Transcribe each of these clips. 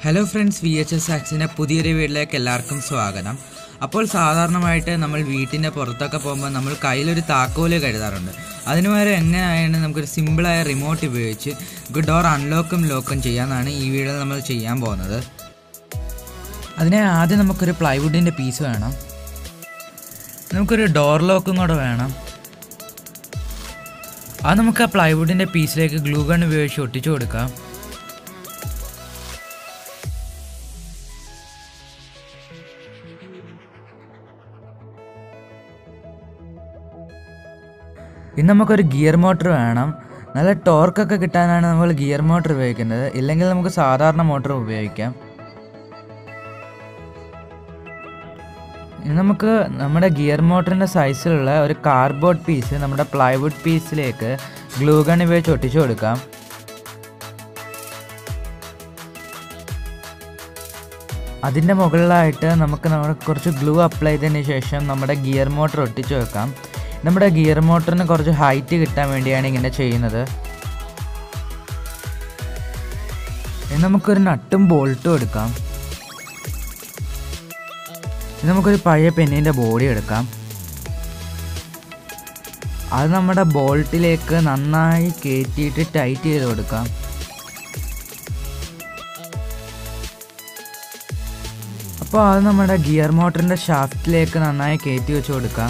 hello friends V H S ആക്സിൻ്റെ പുതിയൊരു വീട്ടിലേക്ക് എല്ലാവർക്കും സ്വാഗതം അപ്പോൾ സാധാരണമായിട്ട് നമ്മൾ വീട്ടിൻ്റെ പുറത്തൊക്കെ പോകുമ്പോൾ നമ്മൾ കയ്യിലൊരു താക്കോല് കരുതാറുണ്ട് അതിന് പകരം എങ്ങനെയാണ് നമുക്കൊരു സിമ്പിളായ റിമോട്ട് ഉപയോഗിച്ച് നമുക്ക് ഡോർ അൺലോക്കും ലോക്കും ചെയ്യാമെന്നാണ് ഈ വീഡിയോയിൽ നമ്മൾ ചെയ്യാൻ പോകുന്നത് അതിനെ ആദ്യം നമുക്കൊരു പ്ലൈവുഡിൻ്റെ പീസ് വേണം നമുക്കൊരു ഡോർ ലോക്കും കൂടെ വേണം അത് നമുക്ക് ആ പ്ലൈവുഡിൻ്റെ പീസിലേക്ക് ഗ്ലൂ ഗൺ ഉപയോഗിച്ച് ഒട്ടിച്ചു കൊടുക്കാം ഇന്ന് നമുക്കൊരു ഗിയർ മോട്ടർ വേണം നല്ല ടോർക്കൊക്കെ കിട്ടാനാണ് നമ്മൾ ഗിയർ മോട്ടർ ഉപയോഗിക്കുന്നത് ഇല്ലെങ്കിൽ നമുക്ക് സാധാരണ മോട്ടർ ഉപയോഗിക്കാം ഇനി നമുക്ക് നമ്മുടെ ഗിയർ മോട്ടറിൻ്റെ സൈസിലുള്ള ഒരു കാർഡ്ബോർഡ് പീസ് നമ്മുടെ പ്ലൈവുഡ് പീസിലേക്ക് ഗ്ലൂ ഗൺ ഉപയോഗിച്ച് ഒട്ടിച്ചു കൊടുക്കാം അതിൻ്റെ മുകളിലായിട്ട് നമുക്ക് നമ്മുടെ കുറച്ച് ഗ്ലൂ അപ്ലൈ ചെയ്തതിന് ശേഷം നമ്മുടെ ഗിയർ മോട്ടർ ഒട്ടിച്ചു വെക്കാം നമ്മുടെ ഗിയർ മോട്ടറിന് കുറച്ച് ഹൈറ്റ് കിട്ടാൻ വേണ്ടിയാണ് ഇങ്ങനെ ചെയ്യുന്നത് ഇനി നമുക്കൊരു നട്ടും ബോൾട്ടും എടുക്കാം ഇനി നമുക്കൊരു പഴയ പെന്നിൻ്റെ ബോഡി എടുക്കാം അത് നമ്മുടെ ബോൾട്ടിലേക്ക് നന്നായി കയറ്റിയിട്ട് ടൈറ്റ് ചെയ്ത് കൊടുക്കാം അപ്പോൾ അത് നമ്മുടെ ഗിയർ മോട്ടറിൻ്റെ ഷാഫ്റ്റിലേക്ക് നന്നായി കയറ്റി വെച്ച് കൊടുക്കാം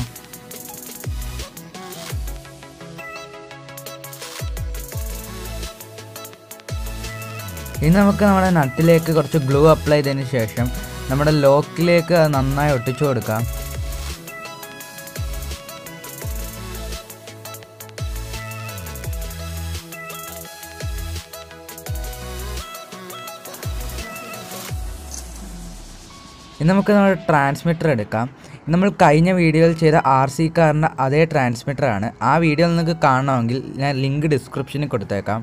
ഇനി നമുക്ക് നമ്മുടെ നട്ടിലേക്ക് കുറച്ച് ഗ്ലൂ അപ്ലൈ ചെയ്തതിന് ശേഷം നമ്മുടെ ലോക്കിലേക്ക് അത് നന്നായി ഒട്ടിച്ചു കൊടുക്കാം ഇനി നമുക്ക് നമ്മുടെ ട്രാൻസ്മിറ്റർ എടുക്കാം നമ്മൾ കഴിഞ്ഞ വീഡിയോയിൽ ചെയ്ത ആർ സി കാറിൻ്റെ അതേ ട്രാൻസ്മിറ്ററാണ് ആ വീഡിയോ നിങ്ങൾക്ക് കാണണമെങ്കിൽ ഞാൻ ലിങ്ക് ഡിസ്ക്രിപ്ഷനിൽ കൊടുത്തേക്കാം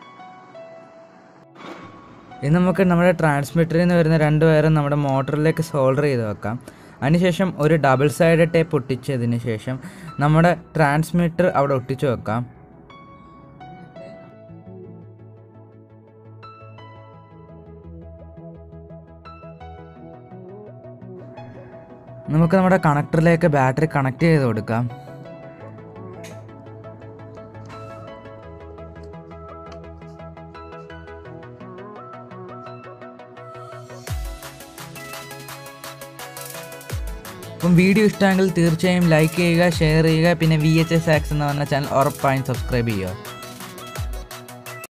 ഇനി നമുക്ക് നമ്മുടെ ട്രാൻസ്മിറ്ററിൽ നിന്ന് വരുന്ന രണ്ട് വയറും നമ്മുടെ മോട്ടറിലേക്ക് സോൾഡർ ചെയ്ത് വെക്കാം അതിനുശേഷം ഒരു ഡബിൾ സൈഡ് ടേപ്പ് ഒട്ടിച്ചതിന് ശേഷം നമ്മുടെ ട്രാൻസ്മിറ്റർ അവിടെ ഒട്ടിച്ചു വെക്കാം നമുക്ക് നമ്മുടെ കണക്ടറിലേക്ക് ബാറ്ററി കണക്ട് ചെയ്ത് കൊടുക്കാം അപ്പം വീഡിയോ ഇഷ്ടമെങ്കിൽ തീർച്ചയായും ലൈക്ക് ചെയ്യുക ഷെയർ ചെയ്യുക പിന്നെ വി എച്ച് എസ് ആക്സ് എന്ന് പറഞ്ഞ ചാനൽ ഉറപ്പായും സബ്സ്ക്രൈബ് ചെയ്യുക